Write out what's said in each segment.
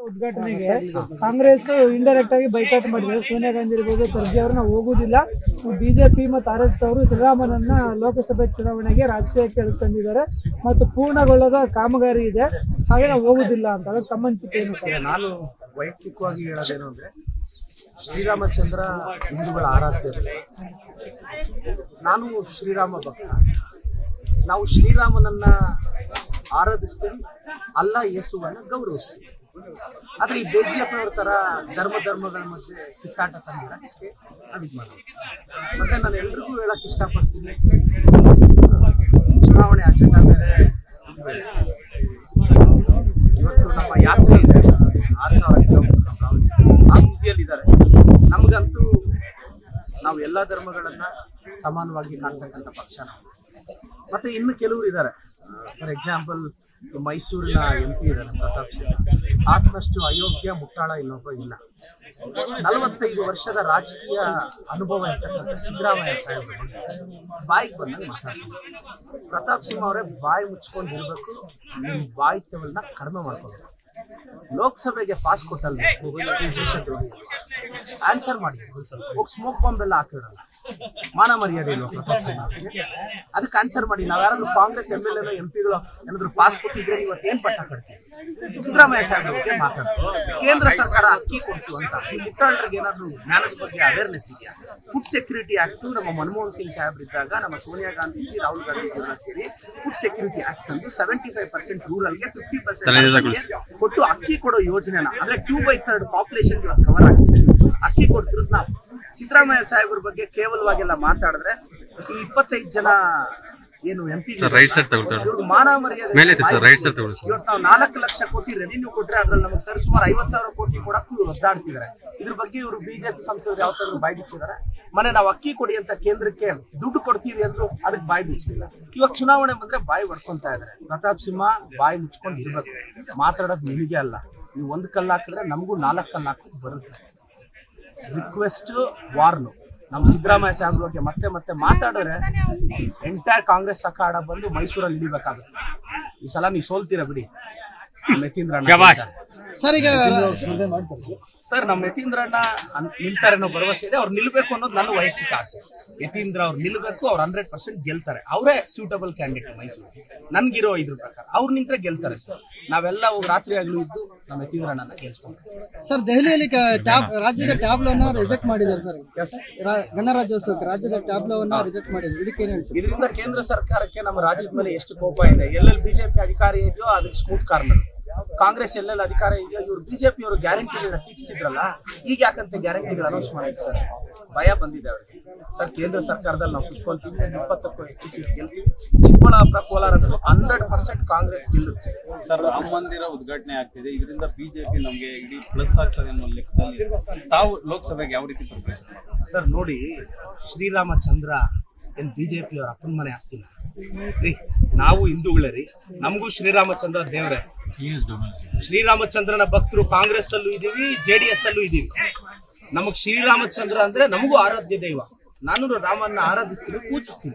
ಉದ್ಘಾಟನೆಗೆ ಕಾಂಗ್ರೆಸ್ ಇಂಡೈರೆಕ್ಟ್ ಆಗಿ ಬೈಕಾಟ್ ಮಾಡಿದ್ರು ಸೋನಿಯಾ ಗಾಂಧಿ ಇರ್ಬೋದು ಖರ್ಗೆ ಅವ್ರನ್ನ ಹೋಗುದಿಲ್ಲ ಬಿಜೆಪಿ ಮತ್ತು ಆರ್ ಎಸ್ ಅವರು ಶ್ರೀರಾಮನನ್ನ ಲೋಕಸಭೆ ಚುನಾವಣೆಗೆ ರಾಜಕೀಯಕ್ಕೆ ಎಳೆದು ಮತ್ತು ಪೂರ್ಣಗೊಳ್ಳದ ಕಾಮಗಾರಿ ಇದೆ ಹಾಗೆ ನಾವು ಹೋಗುದಿಲ್ಲ ಅಂತ ಅದಕ್ಕೆ ತಮ್ಮ ಅನಿಸಿಕೆ ಏನು ಸರ್ ಈಗ ನಾನು ವೈಯಕ್ತಿಕವಾಗಿ ಹೇಳೋದೇನು ಅಂದ್ರೆ ಶ್ರೀರಾಮಚಂದ್ರ ಹಿಂದೂಗಳ ಆರಾಧ್ಯ ದೇವ. ನಾನು ಶ್ರೀರಾಮ ಭಕ್ತ ನಾವು ಶ್ರೀರಾಮನನ್ನ ಆರಾಧಿಸ್ತೀವಿ ಅಲ್ಲ ಯೇಸುವನ್ನ ಗೌರವಿಸ್ತೀವಿ ಆದ್ರೆ ಈ ಬಿಜೆಪಿಯವ್ರ ತರ ಧರ್ಮ ಧರ್ಮಗಳ ಮಧ್ಯೆ ಕಿತ್ತಾಟ ತಂದಿಡಕ್ಕೆ ನಾವು ಇದು ಮಾಡೋದು ಮತ್ತೆ ನಾನು ಎಲ್ರಿಗೂ ಹೇಳಕ್ ಇಷ್ಟಪಡ್ತೀನಿ ಚುನಾವಣೆ ಅಜೆಂಡಾ ಬೇರೆ ಇದು ಬೇರೆ. ಇವತ್ತು ನಮ್ಮ ಯಾತ್ರೆ ಇದೆ ಆರು ಸಾವಿರ ಕಿಲೋಮೀಟರ್ ಆ ಬಿಸಿಯಲ್ಲಿ ಇದ್ದಾರೆ ನಮಗಂತೂ ನಾವು ಎಲ್ಲ ಧರ್ಮಗಳನ್ನ ಸಮಾನವಾಗಿ ಕಾಣ್ತಕ್ಕಂಥ ಪಕ್ಷ ನಾವು ಮತ್ತೆ ಇನ್ನು ಕೆಲವರು ಇದ್ದಾರೆ ಫಾರ್ ಎಕ್ಸಾಂಪಲ್ ಮೈಸೂರಿನ ಎಂ ಪಿ ಇದ್ದಾರೆ ಪ್ರತಾಪ್ ಸಿಂಹ ಆತ್ಮಷ್ಟು ಅಯೋಗ್ಯ ಮುಟ್ಟಾಳ ಇನ್ನೊಬ್ಬ ಇಲ್ಲ ನಲವತ್ತೈದು ವರ್ಷದ ರಾಜಕೀಯ ಅನುಭವ ಇರ್ತಕ್ಕಂಥ ಸಿದ್ದರಾಮಯ್ಯ ಸಾಹೇಬರು ಬಾಯಿಗೆ ಬಂದಂಗೆ ಮಾತಾಡ್ತಾರೆ ಪ್ರತಾಪ್ ಸಿಂಹ ಅವರೇ ಬಾಯಿ ಮುಚ್ಕೊಂಡಿರ್ಬೇಕು ನಿಮ್ಮ ಬಾಯಿತ್ಯವನ್ನ ಕಡಿಮೆ ಮಾಡ್ಕೊಬೇಕು ಲೋಕಸಭೆಗೆ ಪಾಸ್ ಕೊಟ್ಟಲ್ಲ ಈ ದೇಶದ್ರೋಹಿ ಆನ್ಸರ್ ಮಾಡಿ ಒಂದ್ ಸ್ವಲ್ಪ ಹೋಗಿ ಸ್ಮೋಕ್ ಬಾಂಬ್ ಎಲ್ಲ ಹಾಕಿರಲ್ಲ ಮಾನ ಮರ್ಯಾದೆ ಇಲ್ವಾ ಪ್ರತಾಪ್ ಸಿಂಹ ಅವ್ರಿಗೆ? ಅದಕ್ಕೆ ಆನ್ಸರ್ ಮಾಡಿ ನಾವ್ ಯಾರಾದ್ರೂ ಕಾಂಗ್ರೆಸ್ ಎಂ ಎಲ್ ಎಂ ಪಿಗಳು ಏನಾದ್ರು ಪಾಸ್ ಕೊಟ್ಟಿದ್ರೆ ಇವತ್ತು ಏನ್ ಪಟ್ಟ ಕಟ್ತೀವಿ ಸಿದ್ದರಾಮಯ್ಯ ಸಾಹೇಬ್ ಬಗ್ಗೆ ಮಾತಾಡ್ತಾರೆ ಕೇಂದ್ರ ಸರ್ಕಾರ ಅಕ್ಕಿ ಕೊಡ್ತು ಅಂತ ಈ ಮುಟ್ಟಾಳರಿಗೆ ಏನಾದ್ರು ಜ್ಞಾನದ ಬಗ್ಗೆ ಅವೇರ್ನೆಸ್ ಇದೆಯಾ ಫುಡ್ ಸೆಕ್ಯೂರಿಟಿ ಆಕ್ಟ್ ನಮ್ಮ ಮನಮೋಹನ್ ಸಿಂಗ್ ಸಾಹೇಬ್ ಇದ್ದಾಗ ನಮ್ಮ ಸೋನಿಯಾ ಗಾಂಧೀಜಿ ರಾಹುಲ್ ಗಾಂಧಿ ಅವರ ಸೇರಿ ಫುಡ್ ಸೆಕ್ಯೂರಿಟಿ ಆಕ್ಟ್ ಅಂದು ಸೆವೆಂಟಿ ಫೈವ್ ಪರ್ಸೆಂಟ್ ರೂರಲ್ಗೆ ಫಿಫ್ಟಿ ಪರ್ಸೆಂಟ್ ಕೊಟ್ಟು ಅಕ್ಕಿ ಕೊಡೋ ಯೋಜನೆನ ಅಂದ್ರೆ ಟೂ ಬೈ ಥರ್ಡ್ ಪಾಪ್ಯುಲೇಷನ್ ಇವತ್ತು ಕವರ್ ಆಗಿದೆ ಅಕ್ಕಿ ಕೊಡ್ತಿರೋದು ನಾವು ಸಿದ್ದರಾಮಯ್ಯ ಸಾಹೇಬ್ರ ಬಗ್ಗೆ ಕೇವಲವಾಗೆಲ್ಲ ಮಾತಾಡಿದ್ರೆ ಈ ಇಪ್ಪತ್ತೈದು ಜನ ಏನು M P sir, right side ತಗೊಳ್ತಾರೆ. ಇವ್ರಿಗೆ ಮಾನ ಮರ್ಯಾದೆ ಮೇಲೆ ಐತೆ ಸರ್, right side ತಗೊಳ್ಳಿ ಸರ್. ಇವತ್ತು ನಾವು ನಾಲ್ಕು ಲಕ್ಷ ಕೋಟಿ ರೆವಿನ್ಯೂ ಕೊಟ್ರೆ ಅದ್ರಲ್ಲಿ ನಮಗೆ ಸರ್ ಸುಮಾರು ಐವತ್ ಸಾವಿರ ಕೋಟಿ ಕೊಡಕ್ಕೂ ಇವ್ರು ಒದ್ದಾಡ್ತಿದ್ದಾರೆ ಇದ್ರ ಬಗ್ಗೆ ಇವರು ಬಿಜೆಪಿ ಸಂಸದರು ಯಾವತ್ತಾದ್ರು ಬಾಯಿ ಬಿಚ್ಚಿದ್ದಾರೆ ಮನೆ ನಾವು ಅಕ್ಕಿ ಕೊಡಿ ಅಂತ ಕೇಂದ್ರಕ್ಕೆ ದುಡ್ಡು ಕೊಡ್ತೀವಿ ಅಂದ್ರು ಅದಕ್ಕೆ ಬಾಯಿ ಬಿಚ್ಚಿಲ್ಲ ಇವಾಗ ಚುನಾವಣೆ ಬಂದ್ರೆ ಬಾಯಿ ಹೊಡ್ಕೊಂತಾ ಇದಾರೆ ಪ್ರತಾಪ್ ಸಿಂಹ ಬಾಯಿ ಮುಚ್ಕೊಂಡು ಇರ್ಬೇಕು ಮಾತಾಡೋದು ನಿಮಗೆ ಅಲ್ಲ ನೀವು ಒಂದ್ ಕಲ್ಲು ಹಾಕಿದ್ರೆ ನಮಗೂ ನಾಲ್ಕು ಕಲ್ಲು ಹಾಕೋದು ಬರುತ್ತೆ ರಿಕ್ವೆಸ್ಟ್ ವಾರ್ನು ನಮ್ಮ ಸಿದ್ದರಾಮಯ್ಯ ಸಾಹೇಬ್ರ ಬಗ್ಗೆ ಮತ್ತೆ ಮತ್ತೆ ಮಾತಾಡಿದ್ರೆ ಎಂಟೈರ್ ಕಾಂಗ್ರೆಸ್ ಅಖಾಡ ಬಂದು ಮೈಸೂರಲ್ಲಿ ಹಿಡಿಬೇಕಾಗುತ್ತೆ ಈ ಸಲ ನೀವು ಸೋಲ್ತೀರಾ ಬಿಡಿ ನಮ್ಮ ಯತೀಂದ್ರ ಅಣ್ಣ ಗೆಲ್ತಾರೆ. ಸರ್ ಈಗ ಸರ್ ನಮ್ಮ ಯತೀಂದ್ರ ಅಣ್ಣ ಅನ್- ನಿಲ್ತಾರೆ ಅನ್ನೋ ಭರವಸೆ ಇದೆ ಅವ್ರು ನಿಲ್ಬೇಕು ಅನ್ನೋದು ನನ್ನ ವೈಯಕ್ತಿಕ ಆಸೆ ಯತೀಂದ್ರ ಅವ್ರು ನಿಲ್ಬೇಕು ಅವ್ರು ಹಂಡ್ರೆಡ್ ಪರ್ಸೆಂಟ್ ಗೆಲ್ತಾರೆ ಅವರೇ ಸೂಟಬಲ್ ಕ್ಯಾಂಡಿಡೇಟ್ ಮೈಸೂರು ನನ್ಗಿರೋ ಇದ್ರ ಪ್ರಕಾರ ಅವ್ರು ನಿಂತ್ರೆ ಗೆಲ್ತಾರೆ ಸರ್ ನಾವೆಲ್ಲ ಹೋಗಿ ರಾತ್ರಿ ಆಗ್ಲೂ ಇದ್ದು ನಮ್ಮ ಯತೀಂದ್ರ ಅಣ್ಣನ ಗೆಲ್ಸ್ಕೊಂಡ್ರೆ ಸರ್ ದೆಹಲಿಯಲ್ಲಿ ಟ್ಯಾಬ್ ರಾಜ್ಯದ ಟ್ಯಾಬ್ಲೋನ ರಿಜೆಕ್ಟ್ ಮಾಡಿದ್ದಾರೆ ಸರ್ Yes. ರಾ- ಗಣರಾಜ್ಯೋತ್ಸವಕ್ಕೆ ರಾಜ್ಯದ ಟ್ಯಾಬ್ಲೋವನ್ನ ರಿಜೆಕ್ಟ್ ಮಾಡಿದ್ರು ಇದಕ್ಕೆ ಏನ್ ಹೇಳ್ತೀವಿ ಇದರಿಂದ ಕೇಂದ್ರ ಸರ್ಕಾರಕ್ಕೆ ನಮ್ಮ ರಾಜ್ಯದ ಮೇಲೆ ಎಷ್ಟು ಕೋಪ ಇದೆ ಎಲ್ಲೆಲ್ಲಿ ಬಿಜೆಪಿ ಅಧಿಕಾರ ಇದೆಯೋ ಅದಕ್ಕೆ ಸ್ಮೂತ್ ಕಾರ್ನರ್ ಕಾಂಗ್ರೆಸ್ ಎಲ್ಲೆಲ್ಲಿ ಅಧಿಕಾರ ಇದೆಯೋ ಇವ್ರು ಬಿಜೆಪಿ ಅವರು ಗ್ಯಾರಂಟಿಗಳನ್ನ ಟೀಕ್ಸ್ತಿದ್ರಲ್ಲ ಈಗ ಯಾಕಂತೆ ಗ್ಯಾರಂಟಿಗಳು ಅನೌನ್ಸ್ ಮಾಡಿದ್ದಾರೆ ಭಯ ಬಂದಿದೆ ಅವರಿಗೆ ಸರ್ ಕೇಂದ್ರ ಸರ್ಕಾರದಲ್ಲಿ ನಾವು ಕುತ್ಕೊಂತೀವಿ ಇಪ್ಪತ್ತಕ್ಕೂ ಹೆಚ್ಚು ಸೀಟ್ ಗೆಲ್ತೀವಿ ಚಿಕ್ಕಬಳ್ಳಾಪುರ ಕೋಲಾರ ಹಂಡ್ರೆಡ್ ಪರ್ಸೆಂಟ್ ಕಾಂಗ್ರೆಸ್ ಗೆಲ್ಲುತ್ತೆ ಸರ್ ರಾಮ ಮಂದಿರ ಉದ್ಘಾಟನೆ ಆಗ್ತಿದೆ ಇದರಿಂದ ಬಿಜೆಪಿ ನಮಗೆ ಇಡೀ ಪ್ಲಸ್ ಆಗ್ತದೆ ಅನ್ನೋ ಲೆಕ್ಕದಲ್ಲಿ ತಾವು ಲೋಕಸಭೆಗೆ ಯಾವ ರೀತಿ ಪ್ರಿಪರೇಷನ್ ಸರ್ ನೋಡಿ ಶ್ರೀರಾಮಚಂದ್ರ ಏನ್ ಬಿಜೆಪಿ ಅವ್ರ ಅಪ್ಪನ ಮನೆ ಆಸ್ತಿನ ರೀ ನಾವು ಹಿಂದೂಗಳೇ ರೀ ನಮಗೂ ಶ್ರೀರಾಮಚಂದ್ರ ದೇವ್ರೆ ಶ್ರೀರಾಮಚಂದ್ರನ ಭಕ್ತರು ಕಾಂಗ್ರೆಸ್ ಅಲ್ಲೂ ಇದೀವಿ ಜೆಡಿಎಸ್ ಅಲ್ಲೂ ಇದೀವಿ ನಮಗ್ ಶ್ರೀರಾಮಚಂದ್ರ ಅಂದ್ರೆ ನಮಗೂ ಆರಾಧ್ಯ ದೈವ ನಾನು ರಾಮನ್ನ ಆರಾಧಿಸ್ತೀನಿ ಪೂಜಿಸ್ತೀನಿ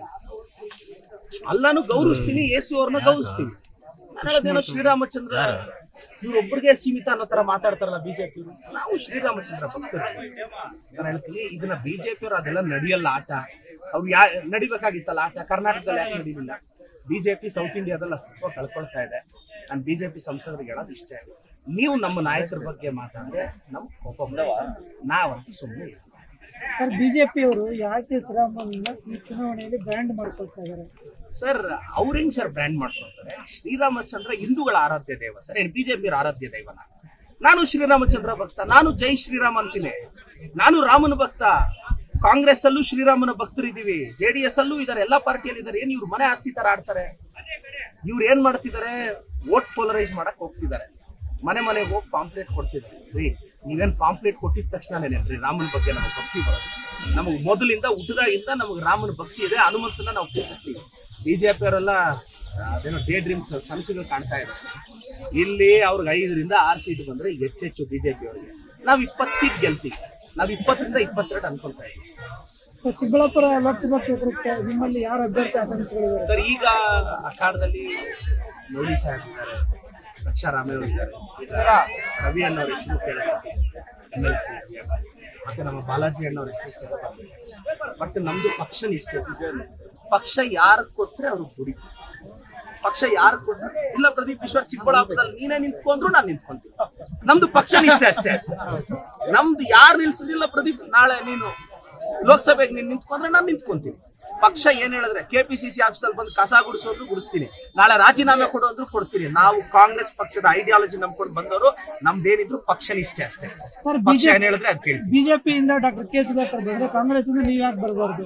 ಅಲ್ಲಾನು ಗೌರವಿಸ್ತೀನಿ ಯೇಸು ಅವ್ರನ್ನ ಗೌರವಿಸ್ತೀನಿ ನಾನು ಹೇಳೋದೇನೋ ಶ್ರೀರಾಮಚಂದ್ರ ಇವ್ರೊಬ್ಬರಿಗೆ ಸೀಮಿತ ಅನ್ನೋ ತರ ಮಾತಾಡ್ತಾರಲ್ಲ ಬಿಜೆಪಿ ನಾವು ಶ್ರೀರಾಮಚಂದ್ರ ಭಕ್ತರು ನಾನು ಹೇಳ್ತೀನಿ ಇದನ್ನ ಬಿಜೆಪಿ ಅವರು ಅದೆಲ್ಲ ನಡೆಯಲ್ಲ ಆಟ ಅವ್ರು ಯಾ ನಡಿಬೇಕಾಗಿತ್ತಲ್ಲ ಆಟ ಕರ್ನಾಟಕದಲ್ಲಿ ಯಾಕೆ ನಡೀಲಿಲ್ಲ ಬಿಜೆಪಿ ಸೌತ್ ಇಂಡಿಯಾದಲ್ಲಿ ಅಸ್ತಿತ್ವ ಕಳ್ಕೊಳ್ತಾ ಇದೆ ನಾನು ಬಿಜೆಪಿ ಸಂಸದರಿಗೆ ಹೇಳೋದು ಇಷ್ಟೇ ನೀವು ನಮ್ಮ ನಾಯಕರ ಬಗ್ಗೆ ಮಾತಾಡಿದ್ರೆ ನಮ್ಗೆ ಕೋಪ ಬರಲ್ಲ. ನಾವಂತೂ ಸುಮ್ಮನೆ ಸರ್ ಬಿಜೆಪಿ ಅವರು ಯಾಕೆ ಶ್ರೀರಾಮನ್ನ ಈ ಚುನಾವಣೆಯಲ್ಲಿ ಬ್ರ್ಯಾಂಡ್ ಮಾಡ್ಕೊಳ್ತಾ ಇದ್ದಾರೆ ಸರ್ ಅವ್ರೇನ್ ಸರ್ ಬ್ರ್ಯಾಂಡ್ ಮಾಡ್ಕೊಳ್ತಾರೆ ಶ್ರೀರಾಮಚಂದ್ರ ಹಿಂದೂಗಳ ಆರಾಧ್ಯ ದೈವ ಸರ್ ಏನ್ ಬಿಜೆಪಿ ಆರಾಧ್ಯ ದೈವನ ನಾನು ಶ್ರೀರಾಮಚಂದ್ರ ಭಕ್ತ ನಾನು ಜೈ ಶ್ರೀರಾಮ್ ಅಂತೀನಿ ನಾನು ರಾಮನ ಭಕ್ತ ಕಾಂಗ್ರೆಸ್ ಅಲ್ಲೂ ಶ್ರೀರಾಮನ ಭಕ್ತರಿದ್ದೀವಿ ಜೆ ಡಿ ಎಸ್ ಅಲ್ಲೂ ಇದಾರೆ ಎಲ್ಲಾ ಪಾರ್ಟಿಯಲ್ಲಿ ಇದಾರೆ ಏನ್ ಇವ್ರು ಮನೆ ಆಸ್ತಿ ತರ ಆಡ್ತಾರೆ ಇವ್ರು ಏನ್ ಮಾಡ್ತಿದ್ದಾರೆ ವೋಟ್ ಪೋಲರೈಸ್ ಮಾಡಕ್ ಹೋಗ್ತಿದ್ದಾರೆ ಮನೆ ಮನೆಗೆ ಹೋಗಿ ಪಾಂಪ್ಲೇಟ್ ಕೊಡ್ತಿದ್ದಾರೆ ರೀ ನೀವೇನ್ ಪಾಂಪ್ಲೇಟ್ ಕೊಟ್ಟಿದ ತಕ್ಷಣನೇ ರೀ ರಾಮನ ಬಗ್ಗೆ ನಮಗೆ ಭಕ್ತಿ ಬರೋದು ನಮಗೆ ಮೊದಲಿಂದ ಹುಟ್ಟದಾಗಿಂದ ನಮಗೆ ರಾಮನ ಭಕ್ತಿ ಇದೆ ಹನುಮಂತನ ನಾವು ಪ್ರೀತಿಸ್ತೀವಿ ಬಿಜೆಪಿ ಅವರೆಲ್ಲ ಅದೇನೋ ಡೇ ಡ್ರೀಮ್ಸ್ ಕನಸುಗಳು ಕಾಣ್ತಾ ಇದೆ ಇಲ್ಲಿ ಅವ್ರಿಗೆ ಐದರಿಂದ ಆರು ಸೀಟ್ ಬಂದ್ರೆ ಹೆಚ್ಚೆಚ್ಚು ಬಿಜೆಪಿ ಅವರಿಗೆ ನಾವು ಇಪ್ಪತ್ತು ಸೀಟ್ ಗೆಲ್ತೀವಿ ನಾವು ಇಪ್ಪತ್ತರಿಂದ ಇಪ್ಪತ್ತೆರಡು ಅನ್ಕೊಳ್ತಾ ಇದ್ದೀವಿ ಸೊ ಚಿಕ್ಕಬಳ್ಳಾಪುರ ಲೋಕಸಭಾ ಕ್ಷೇತ್ರಕ್ಕೆ ನಿಮ್ಮಲ್ಲಿ ಯಾರು ಅಭ್ಯರ್ಥಿ ಆಕಾಂಕ್ಷಿಗಳಿದ್ದಾರೆ ಸರ್ ಈಗ ಅಖಾಡದಲ್ಲಿ ಮೋದಿ ಸಾಹೇಬ್ ಇದ್ದಾರೆ ರಕ್ಷಾ ರಾಮೇವ್ ಇದ್ದಾರೆ ರವಿ ಅನ್ನೋರ ಹೆಸರು ಕೇಳ್ತಾರೆ ಎಮ್ ಎಲ್ ಸಿ ಮತ್ತೆ ನಮ್ಮ ಬಾಲಾಜಿ ಅಣ್ಣವ್ರ ಹೆಸರು ಕೇಳ್ತಾರೆ ಬಟ್ ನಮ್ದು ಪಕ್ಷ ನಿಷ್ಠೆ ಪಕ್ಷ ಯಾರು ಕೊಟ್ರೆ ಅವ್ರಿಗೆ ಗುಡಿ ಪಕ್ಷ ಯಾರು ಕೊಟ್ರೆ ಇಲ್ಲ ಪ್ರದೀಪ್ ಈಶ್ವರ್ ಚಿಕ್ಕಬಳ್ಳಾಪುರದಲ್ಲಿ ನೀನೇ ನಿಂತ್ಕೊಂಡ್ರು ನಾನು ನಿಂತ್ಕೊಂತೀನಿ ನಮ್ದು ಪಕ್ಷ ನಿಷ್ಠೆ ಅಷ್ಟೇ ನಮ್ದು ಯಾರು ನಿಲ್ಸಿಲ್ಲ ಪ್ರದೀಪ್ ನಾಳೆ ನೀನು ಲೋಕಸಭೆಗೆ ನೀನು ನಿಂತ್ಕೊಂಡ್ರೆ ನಾನು ನಿಂತ್ಕೊಂತೀನಿ ಪಕ್ಷ ಏನ್ ಹೇಳಿದ್ರೆ ಕೆಪಿಸಿಸಿ ಆಫೀಸಲ್ಲಿ ಬಂದು ಕಸ ಗುಡಿಸೋದ್ರು ಗುಡಿಸ್ತೀನಿ ನಾಳೆ ರಾಜೀನಾಮೆ ಕೊಡು ಅಂದ್ರು ಕೊಡ್ತೀನಿ ನಾವು ಕಾಂಗ್ರೆಸ್ ಪಕ್ಷದ ಐಡಿಯಾಲಜಿ ನಂಬ್ಕೊಂಡು ಬಂದವರು ನಮ್ದೇನಿದ್ರು ಪಕ್ಷ ನಿಷ್ಠೆ ಅಷ್ಟೇ ಸರ್ ಪಕ್ಷ ಏನ್ ಹೇಳಿದ್ರೆ ಅದ್ ಕೇಳ್ತೀವಿ ಬಿಜೆಪಿಯಿಂದ ಡಾಕ್ಟರ್ ಕೆ ಸುಧಾಕರ್ ಬಂದ್ರೆ ಕಾಂಗ್ರೆಸ್ ಇಂದ ನೀವ್ ಯಾಕೆ ಬರಬಾರ್ದು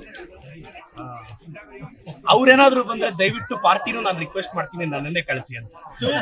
ಅವ್ರೇನಾದ್ರೂ ಬಂದ್ರೆ ದಯವಿಟ್ಟು ಪಾರ್ಟಿನೂ ನಾನು ರಿಕ್ವೆಸ್ಟ್ ಮಾಡ್ತೀನಿ ನನ್ನನ್ನೇ ಕಳಿಸಿ ಅಂತ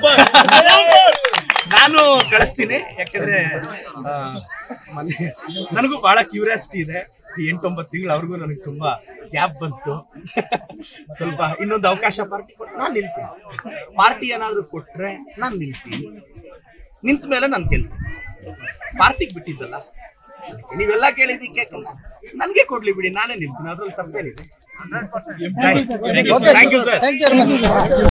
ನಾನು ಕಳಿಸ್ತೀನಿ ಯಾಕಂದ್ರೆ ಆ, ಮನೆ ನನಗೂ ಬಹಳ ಕ್ಯೂರಿಯಾಸಿಟಿ ಇದೆ ಎಂಟೊಂಬತ್ತು ತಿಂಗಳು ಅವ್ರಿಗೂ ನನಗೆ ತುಂಬಾ ಗ್ಯಾಪ್ ಬಂತು ಸ್ವಲ್ಪ ಇನ್ನೊಂದು ಅವಕಾಶ ಪಾರ್ಟಿ ಕೊಟ್ಟು ನಾನು ನಿಲ್ತೀನಿ ಪಾರ್ಟಿ ಏನಾದ್ರೂ ಕೊಟ್ರೆ ನಾನು ನಿಲ್ತೀನಿ ನಿಂತ ಮೇಲೆ ನಾನು ಗೆಲ್ತೀನಿ ಪಾರ್ಟಿಗೆ ಬಿಟ್ಟಿದ್ದಲ್ಲ ಅದಕ್ಕೆ ನೀವೆಲ್ಲ ಕೇಳಿದ್ದಕ್ಕೆ ನನ್ಗೆ ಕೊಡ್ಲಿ ಬಿಡಿ ನಾನೇ ನಿಲ್ತೀನಿ ಅದ್ರಲ್ಲಿ ತಪ್ಪೇನಿದೆ thank you sir thank you